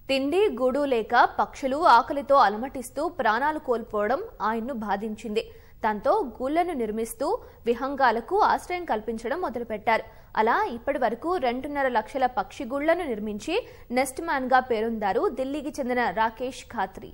తిండి గూడు లేక పక్షులు ఆకలితో అలమటిస్తూ ప్రాణాలు కోల్పోవడం ఆయన్ను బాధించింది దాంతో గూళ్లను నిర్మిస్తూ విహంగాలకు ఆశ్రయం కల్పించడం మొదలుపెట్టారు అలా ఇప్పటి వరకు రెండున్నర లక్షల పక్షి గుళ్లను నిర్మించి నెస్ట్ మ్యాన్ గా పేరొందారు ఢిల్లీకి చెందిన రాకేష్ ఖాత్రి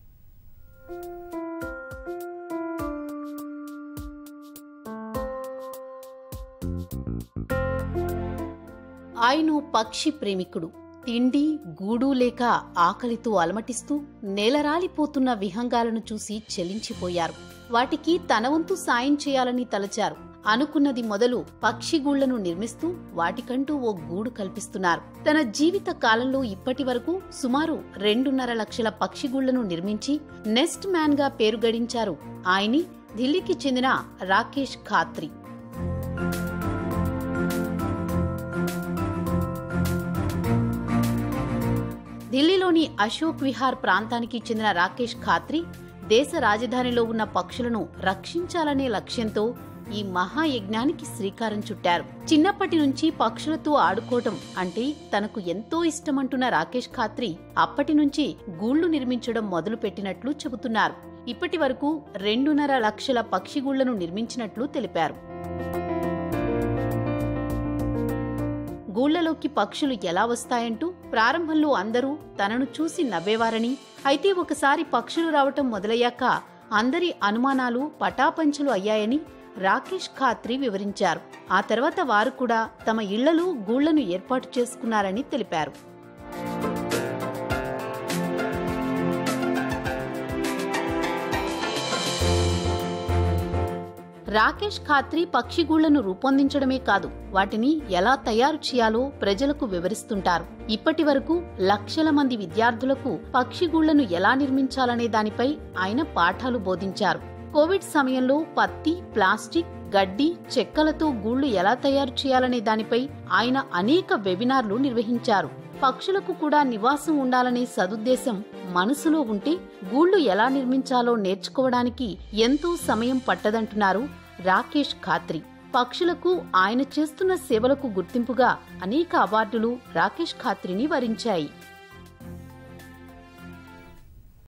ఆయన పక్షి ప్రేమికుడు తిండి గూడు లేక ఆకలితో అలమటిస్తూ నేలరాలిపోతున్న విహంగాలను చూసి చెలించిపోయారు వాటికి తన వంతు సాయం చేయాలని తలచారు అనుకున్నది మొదలు పక్షిగూళ్లను నిర్మిస్తూ వాటికంటూ ఓ గూడు కల్పిస్తున్నారు తన జీవిత కాలంలో ఇప్పటి వరకు సుమారు రెండున్నర లక్షల పక్షిగూళ్లను నిర్మించి నెస్ట్ మ్యాన్ గా పేరు గడించారు ఆయని ఢిల్లీకి చెందిన రాకేష్ ఖాత్రి ఢిల్లీలోని అశోక్ విహార్ ప్రాంతానికి చెందిన రాకేష్ ఖాత్రి దేశ రాజధానిలో ఉన్న పక్షులను రక్షించాలనే లక్ష్యంతో ఈ మహాయజ్ఞానికి శ్రీకారం చుట్టారు చిన్నప్పటి నుంచి పక్షులతో ఆడుకోవటం అంటే తనకు ఎంతో ఇష్టమంటున్న రాకేష్ ఖాత్రి అప్పటి నుంచి గూళ్లు నిర్మించడం మొదలు పెట్టినట్లు చెబుతున్నారు ఇప్పటి వరకు రెండున్నర లక్షల పక్షిగూళ్లను నిర్మించినట్లు తెలిపారు గూళ్లలోకి పక్షులు ఎలా వస్తాయంటూ ప్రారంభంలో అందరూ తనను చూసి నవ్వేవారని అయితే ఒకసారి పక్షులు రావటం మొదలయ్యాక అందరి అనుమానాలు పటాపంచలు అయ్యాయని రాకేష్ ఖాత్రి వివరించారు ఆ తర్వాత వారు కూడా తమ ఇళ్లలో గూళ్లను ఏర్పాటు చేసుకున్నారని తెలిపారు రాకేష్ ఖాత్రి పక్షిగూళ్లను రూపొందించడమే కాదు వాటిని ఎలా తయారు చేయాలో ప్రజలకు వివరిస్తుంటారు ఇప్పటి వరకు లక్షల మంది విద్యార్థులకు పక్షిగూళ్లను ఎలా నిర్మించాలనే దానిపై ఆయన పాఠాలు బోధించారు కోవిడ్ సమయంలో పత్తి ప్లాస్టిక్ గడ్డి చెక్కలతో గూళ్లు ఎలా తయారు చేయాలనే దానిపై ఆయన అనేక వెబినార్లు నిర్వహించారు పక్షులకు కూడా నివాసం ఉండాలనే సదుద్దేశం మనసులో ఉంటే గూళ్లు ఎలా నిర్మించాలో నేర్చుకోవడానికి ఎంతో సమయం పట్టదంటున్నారు రాకేష్ ఖాత్రి పక్షులకు ఆయన చేస్తున్న సేవలకు గుర్తింపుగా అనేక అవార్డులు రాకేష్ ఖాత్రిని వరించాయి